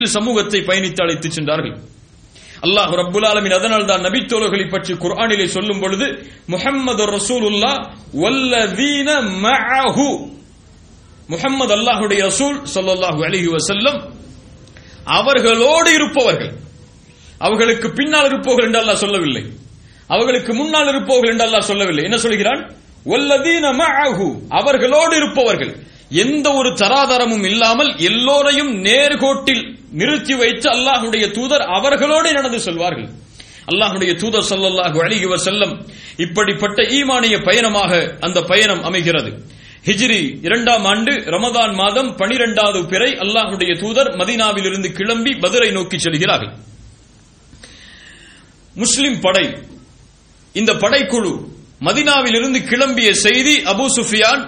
சமூகத்தை பயணித்து அழைத்துச் சென்றார்கள் அல்லாஹ் ரப்புல் ஆலமின் அதனால் தான் நபித்தோழர்களை பற்றி குர்ஆனிலே சொல்லும் பொழுது முஹம்மது ரசூலுல்லா வல்லதீன மஅஹு முஹம்மது அல்லாஹ்வுடைய ரசூல் ஸல்லல்லாஹு அலைஹி வஸல்லம் அவர்களோடு இருப்பவர்கள் அவர்களுக்கு பின்னால் இருப்பவர்கள் என்று அல்லாஹ் சொல்லவில்லை அவர்களுக்கு முன்னால் இருப்பவர்கள் என்று அல்லாஹ் சொல்லவில்லை என்ன சொல்கிறான் வல்லதீன மஅஹு அவர்களோடு இருப்பவர்கள் எந்த ஒரு தராதரமும் இல்லாமல் எல்லோரையும் நேர்கோட்டில் நிறுத்தி வைத்து அல்லாஹ்வுடைய தூதர் அவர்களோடு நடந்து செல்வார்கள் அல்லாஹ்வுடைய தூதர் ஸல்லல்லாஹு அலைஹி வஸல்லம் இப்படிப்பட்ட ஈமானிய பயணமாக அந்த பயணம் அமைகிறது ஹிஜ்ரி இரண்டாம் ஆண்டு ரமதான் மாதம் பனிரெண்டாவது பிறை அல்லாஹ்வுடைய தூதர் மதீனாவில் இருந்து கிளம்பி பதுரை நோக்கி செல்கிறார்கள் முஸ்லிம் படை இந்த படைக்குழு மதினாவில் இருந்து கிளம்பிய செய்தி அபூ சுஃபியான்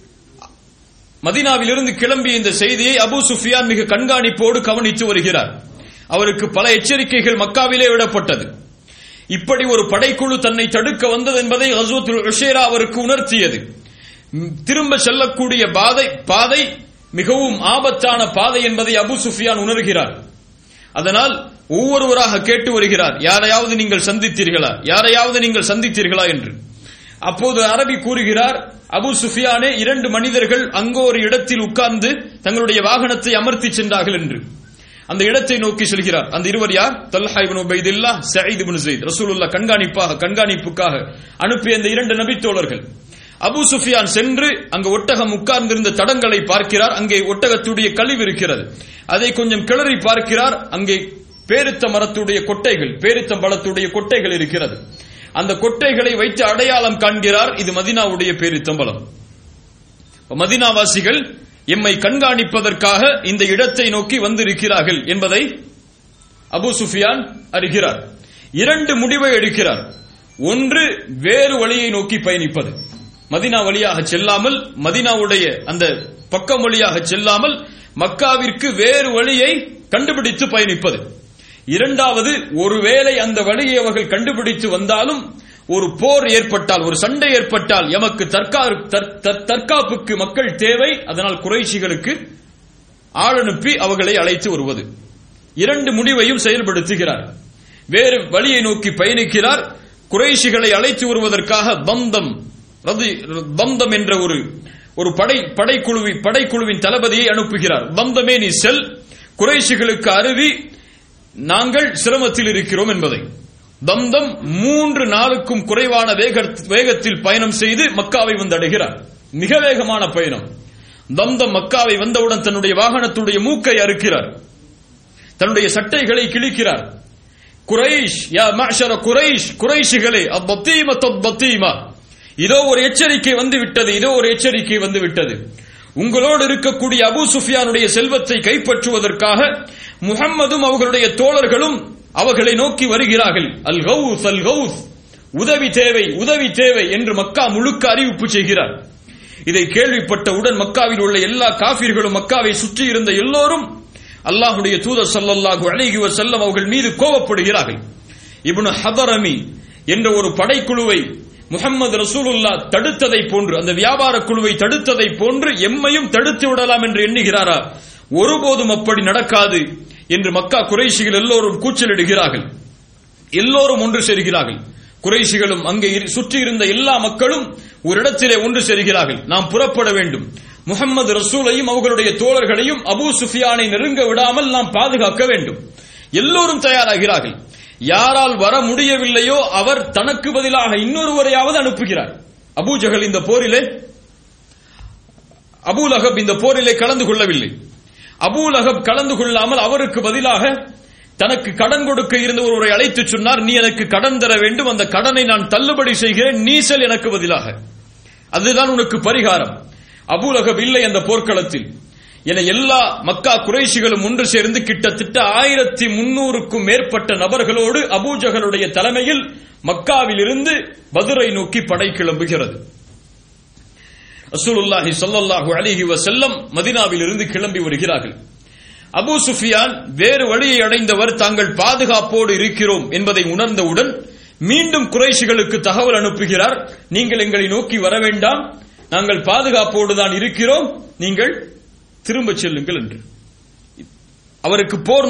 மதினாவிலிருந்து கிளம்பிய இந்த செய்தியை அபூ சுஃபியான் மிக கண்காணிப்போடு கவனித்து வருகிறார் அவருக்கு பல எச்சரிக்கைகள் மக்காவிலே விடப்பட்டது இப்படி ஒரு படைக்குழு தன்னை தடுக்க வந்தது என்பதை ஹசூத்துல் உஷேரா அவருக்கு உணர்த்தியது ம், திரும்ப செல்லக்கூடிய பாதை பாதை மிகவும் ஆபத்தான பாதை என்பதை அபு சுஃபியான் உணர்கிறார் அதனால் ஒவ்வொருவராக கேட்டு வருகிறார் யாரையாவது நீங்கள் சந்தித்தீர்களா யாரையாவது நீங்கள் சந்தித்தீர்களா என்று அப்போது அரபி கூறுகிறார் அபு சுஃபியானே இரண்டு மனிதர்கள் அங்கோ ஒரு இடத்தில் உட்கார்ந்து தங்களுடைய வாகனத்தை அமர்த்தி சென்றார்கள் என்று அந்த இடத்தை நோக்கி செல்கிறார் அந்த இருவர் யார் தல்ஹா இப்னு உபைதில்லா சயீத் இப்னு ஸைத் ரசூலுல்லாஹ் கண்காணிப்பாக கண்காணிப்புக்காக அனுப்பிய இந்த இரண்டு நபித்தோழர்கள் அபு சுஃபியான் சென்று அங்கு ஒட்டகம் உட்கார்ந்திருந்த தடங்களை பார்க்கிறார் அங்கே ஒட்டகத்துடைய கழிவு இருக்கிறது அதை கொஞ்சம் கிளறி பார்க்கிறார் அங்கே பேரித்த மரத்துடைய கொட்டைகள் பேரித்த பழத்துடைய கொட்டைகள் இருக்கிறது அந்த கொட்டைகளை வைத்து அடையாளம் காண்கிறார் இது மதினாவுடைய பேரித்தம்பலம் மதினாவாசிகள் எம்மை கண்காணிப்பதற்காக இந்த இடத்தை நோக்கி வந்திருக்கிறார்கள் என்பதை அபு சுஃபியான் அறிகிறார் இரண்டு முடிவை எடுக்கிறார் ஒன்று வேறு வழியை நோக்கி பயணிப்பது மதினா வழியாக செல்லாமல் மதினாவுடைய அந்த பக்கம் வழியாக செல்லாமல் மக்காவிற்கு வேறு வழியை கண்டுபிடித்து பயணிப்பது இரண்டாவது ஒருவேளை அந்த வழியை அவர்கள் கண்டுபிடித்து வந்தாலும் ஒரு போர் ஏற்பட்டால் ஒரு சண்டை ஏற்பட்டால் எமக்கு தற்கா தற்- தற்- தற்காப்புக்கு மக்கள் தேவை அதனால் குறைஷிகளுக்கு ஆள் அனுப்பி அவர்களை அழைத்து வருவது இரண்டு முடிவையும் செயல்படுத்துகிறார் வேறு வழியை நோக்கி பயணிக்கிறார் குறைஷிகளை அழைத்து வருவதற்காக பந்தம் ரதி- பந்தம் என்ற ஒரு ஒரு படை படைக்குழுவி படைக்குழுவின் தளபதியை அனுப்புகிறார் பந்தமே நீ செல் குறைஷிகளுக்கு அருவி நாங்கள் சிரமத்தில் இருக்கிறோம் என்பதை தம்தம் மூன்று நாளுக்கும் குறைவான வேக- வேகத்தில் பயணம் செய்து மக்காவை வந்தடைகிறார் மிக வேகமான பயணம் தம்தம் மக்காவை வந்தவுடன் தன்னுடைய வாகனத்துடைய மூக்கை அறுக்கிறார் தன்னுடைய சட்டைகளை கிழிக்கிறார் குரைஷ் யா மஅஷர குரைஷ் குரைஷிகளே அப்பத்தீம தப்பத்தீமா இதோ ஒரு எச்சரிக்கை வந்து விட்டது இதோ ஒரு எச்சரிக்கை வந்து விட்டது உங்களோடு இருக்கக்கூடிய அபூ சுஃபியானுடைய செல்வத்தை கைப்பற்றுவதற்காக முஹம்மதும் அவர்களுடைய தோழர்களும் அவர்களை நோக்கி வருகிறார்கள் அல் கவுஸ் அல் கவுஸ் உதவி தேவை உதவி தேவை என்று மக்கா முழுக்க அறிவிப்பு செய்கிறார் இதை கேள்விப்பட்டவுடன் மக்காவில் உள்ள எல்லா காஃபிர்களும் மக்காவை சுற்றி இருந்த எல்லோரும் அல்லாஹ்வுடைய தூதர் ஸல்லல்லாஹு அலைஹி வஸல்லம் அவர்கள் மீது கோபப்படுகிறார்கள் இப்னு ஹதரமி என்ற ஒரு படைக்குழுவை முஹம்மது ரசூலுல்லாஹ் தடுத்ததை போன்று அந்த வியாபார குழுவை தடுத்ததை போன்று எம்மையும் தடுத்து விடலாம் என்று எண்ணுகிறாரா ஒருபோதும் அப்படி நடக்காது என்று மக்கா குறைஷிகள் எல்லோரும் கூச்சலிடுகிறார்கள் எல்லோரும் ஒன்று சேர்கிறார்கள் குறைஷிகளும் அங்கே இரு- சுற்றி இருந்த எல்லா மக்களும் ஒரு இடத்திலே ஒன்று சேர்கிறார்கள் நாம் புறப்பட வேண்டும் முகம்மது ரசூலையும் அவர்களுடைய தோழர்களையும் அபூ சுஃபியானை நெருங்க விடாமல் நாம் பாதுகாக்க வேண்டும் எல்லோரும் தயாராகிறார்கள் யாரால் வர முடியவில்லையோ அவர் தனக்கு பதிலாக இன்னொருவரையாவது அனுப்புகிறார் அபூ ஜஹல் இந்த போரிலே அபூ லஹப் இந்த போரிலே கலந்து கொள்ளவில்லை அபூ லஹப் கலந்து கொள்ளாமல் அவருக்கு பதிலாக தனக்கு கடன் கொடுக்க இருந்த ஒருவரை அழைத்து சொன்னார் நீ எனக்கு கடன் தர வேண்டும் அந்த கடனை நான் தள்ளுபடி செய்கிறேன் நீ செல் எனக்கு பதிலாக அதுதான் உனக்கு பரிகாரம் அபூ லஹப் இல்லை அந்த போர்க்களத்தில் என எல்லா மக்கா குறைஷிகளும் ஒன்று சேர்ந்து கிட்டத்தட்ட ஆயிரத்தி முன்னூறுக்கும் மேற்பட்ட நபர்களோடு அபூஜகளுடைய தலைமையில் மக்காவில் இருந்து பதுரை நோக்கி படை கிளம்புகிறது ரசூலுல்லாஹி ஸல்லல்லாஹு அலைஹி வஸல்லம் மதீனாவில் இருந்து கிளம்பி வருகிறார்கள் அபூ சுஃபியான் வேறு வழியை அடைந்தவர் தாங்கள் பாதுகாப்போடு இருக்கிறோம் என்பதை உணர்ந்தவுடன் மீண்டும் குறைஷிகளுக்கு தகவல் அனுப்புகிறார் நீங்கள் எங்களை நோக்கி வர வேண்டாம் நாங்கள் பாதுகாப்போடு தான் இருக்கிறோம் நீங்கள் திரும்பச் செல்லுங்கள் என்று அவருக்கு போர்